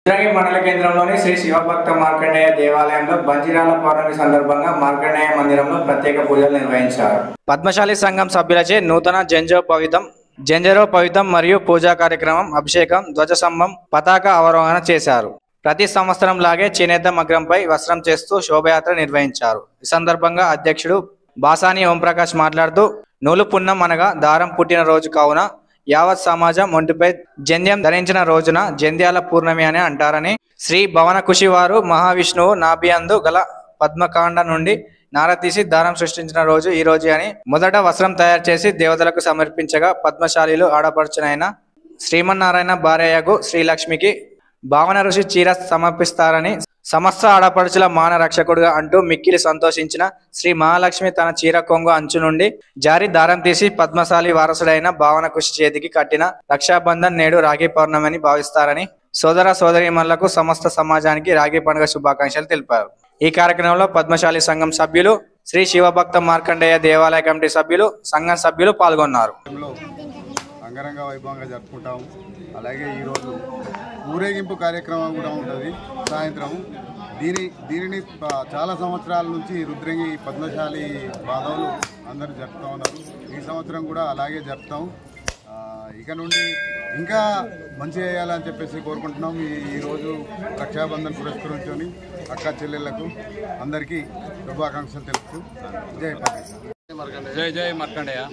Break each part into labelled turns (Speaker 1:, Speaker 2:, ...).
Speaker 1: ఉద్రగి మండల కేంద్రంలోని శ్రీ శివభక్త మార్కండేయ దేవాలయంలో బంజిరాల పౌర్ణమి సందర్భంగా మార్కండేయ మందిరంలో ప్రత్యేక పూజలు నిర్వహించారు పద్మశాలి సంఘం సభ్యులచే నూతన జంజోపవితం జంజరోపవితం మరియు పూజా కార్యక్రమం అభిషేకం ధ్వజస్తంభం పతాక అవరోహణ చేశారు ప్రతి సంవత్సరం లాగే చేనేత మగ్రంపై వస్త్రం చేస్తూ శోభయాత్ర నిర్వహించారు ఈ సందర్భంగా అధ్యక్షుడు బాసాని ఓంప్రకాష్ మాట్లాడుతూ నూలు పున్నం అనగా దారం పుట్టిన రోజు కావున యావత్ సమాజం ఒంటిపై జంధ్యం ధరించిన రోజున జంధ్యాల పూర్ణమి అని అంటారని శ్రీ భవన కుషి వారు మహావిష్ణువు నాభియందు గల పద్మకాండ నుండి నార తీసి దారం సృష్టించిన రోజు ఈ రోజు అని మొదట వస్త్రం తయారు చేసి దేవతలకు సమర్పించగా పద్మశాలిలు ఆడపడుచునైన శ్రీమన్నారాయణ భార్యయగు శ్రీలక్ష్మికి భావన ఋషి చీర సమర్పిస్తారని సమస్త ఆడపడుచుల మాన రక్షకుడుగా అంటూ మిక్కిలి సంతోషించిన శ్రీ మహాలక్ష్మి తన చీర కొంగు అంచు నుండి జారి దారం తీసి పద్మశాలి వారసుడైన భావన కృషి చేతికి కట్టిన రక్షాబంధన్ నేడు రాఖీ పౌర్ణమని భావిస్తారని సోదర సోదరీమణులకు సమస్త సమాజానికి రాఖీ పండుగ శుభాకాంక్షలు తెలిపారు ఈ కార్యక్రమంలో పద్మశాలి సంఘం సభ్యులు శ్రీ శివభక్త మార్కండేయ దేవాలయ కమిటీ సభ్యులు సంఘం సభ్యులు పాల్గొన్నారు
Speaker 2: లో అంగరంగ వైభవంగా జరుపుకుంటాము అలాగే ఈరోజు ఊరేగింపు కార్యక్రమం కూడా ఉంటుంది సాయంత్రం దీని దీనిని ప- చాలా సంవత్సరాల నుంచి రుద్రంగి పద్మశాలి బాధవులు అందరూ జరుపుతూ ఉన్నారు ఈ సంవత్సరం కూడా అలాగే జరుపుతాం ఆ, ఇక నుండి ఇంకా మంచి చేయాలని చెప్పేసి కోరుకుంటున్నాం ఈ ఈరోజు రక్షాబంధన్ పురస్కరించుకొని అక్క చెల్లెళ్లకు అందరికీ శుభాకాంక్షలు తెలుపుతూ జై పద్మశాలి
Speaker 3: జై జై మార్కండేయ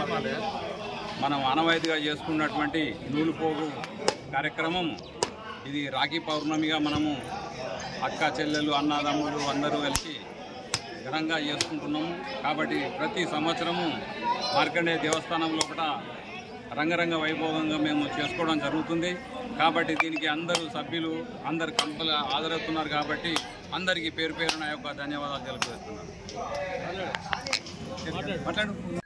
Speaker 3: మనం ఆనవాయితీగా చేసుకున్నటువంటి నూలు పోగు కార్యక్రమం ఇది రాఖీ పౌర్ణమిగా మనము అక్క చెల్లెలు అన్నదమ్ములు అందరూ కలిసి ఘనంగా చేసుకుంటున్నాము కాబట్టి ప్రతి సంవత్సరము మార్కండేయ దేవస్థానం లోపల రంగరంగ వైభవంగా మేము చేసుకోవడం జరుగుతుంది కాబట్టి దీనికి అందరూ సభ్యులు అందరు కంపలు హాజరవుతున్నారు కాబట్టి అందరికీ పేరు పేరున యొక్క ధన్యవాదాలు తెలుపుతున్నాను మాట్లాడు